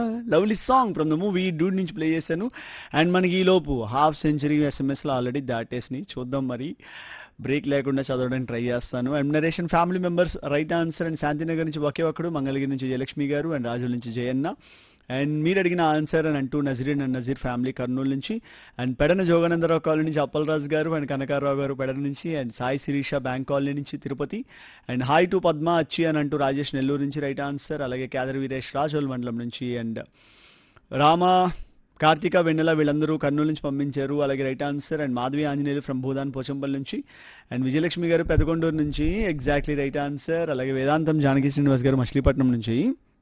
lovely song from the movie Dude నుంచి play చేశాను and మనకి ఈ లోపు హాఫ్ సెంచరీ ఎస్ఎంఎస్లో ఆల్రెడీ దాటేసినాయి చూద్దాం మరి బ్రేక్ లేకుండా చదవడానికి ట్రై చేస్తాను అండ్ నరేషన్ family members right answer and Shantinagar నుంచి ఒకే ఒక్కడు మంగళగిరి నుంచి జయలక్ష్మి గారు అండ్ రాజుల నుంచి జయన్న అండ్ మీరు అడిగిన ఆన్సర్ అని అంటూ నజరీన్ అండ్ నజీర్ ఫ్యామిలీ కర్నూలు నుంచి అండ్ పెడన జోగానందరావు కాలనీ నుంచి అప్పలరాజు గారు అండ్ కనకారావు గారు పెడన నుంచి and Sai Sirisha bank colony నుంచి Tirupati and hi to Padma Achchi అని అంటూ రాజేష్ నెల్లూరు నుంచి రైట్ ఆన్సర్ అలాగే కేదర్ వీరేష్ రాజోల్ మండలం నుంచి అండ్ రామ కార్తీక వెన్నెల వీళ్ళందరూ కర్నూలు నుంచి పంపించారు అలాగే right answer and Madhavi Anjaneyulu from Bhoodan Pochampally నుంచి అండ్ విజయలక్ష్మి గారు పెదకొండూరు నుంచి ఎగ్జాక్ట్లీ రైట్ ఆన్సర్ అలాగే వేదాంతం జానకి శ్రీనివాస్ గారు మచిలీపట్నం నుంచి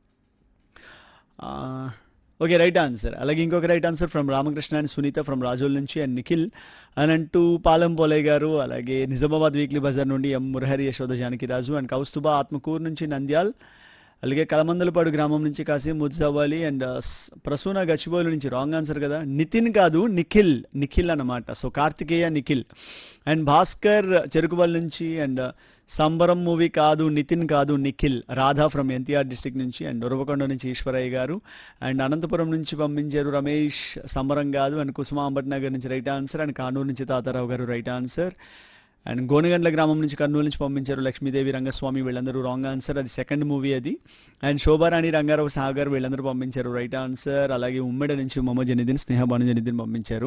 ఓకే రైట్ ఆన్సర్ అలాగే ఇంకొక right answer from Ramakrishna and Sunitha from Razole నుంచి అండ్ నిఖిల్ అని అంటూ పాలెం పోలే గారు అలాగే నిజామాబాద్ వీక్లీ బజార్ నుండి ఎం మురహరి యశోద జానకిరాజు అండ్ కౌస్తుబా ఆత్మకూరు నుంచి నంద్యాల్ అలాగే కలమందలపాడు గ్రామం నుంచి కాసే ముజ్జావాలి అండ్ ప్రసూన గచ్చిబోలు నుంచి రాంగ్ ఆన్సర్ కదా నితిన్ కాదు నిఖిల్ నిఖిల్ అన్నమాట సో కార్తికేయ నిఖిల్ అండ్ భాస్కర్ చెరుకువల్ నుంచి అండ్ సంబరం మూవీ కాదు నితిన్ కాదు Nikhil Radha from NTR district నుంచి అండ్ ఉరవకొండ నుంచి ఈశ్వరయ్య గారు అండ్ అనంతపురం నుంచి పంపించారు రమేష్ సంబరం కాదు అండ్ కుసుమాంబట్ నగర్ నుంచి రైట్ ఆన్సర్ అండ్ కానూరు నుంచి తాతారావు గారు రైట్ ఆన్సర్ అండ్ గోనగండ్ల గ్రామం నుంచి కర్నూలు నుంచి పంపించారు లక్ష్మీదేవి రంగస్వామి వీళ్ళందరూ రాంగ్ ఆన్సర్ అది సెకండ్ మూవీ అది అండ్ శోభారాణి రంగారావు సాగర్ వీళ్ళందరూ పంపించారు రైట్ ఆన్సర్ అలాగే ఉమ్మడి నుంచి మొహమ్మద్ జనిదిన్ స్నేహ భాను జనిదిన్ పంపించారు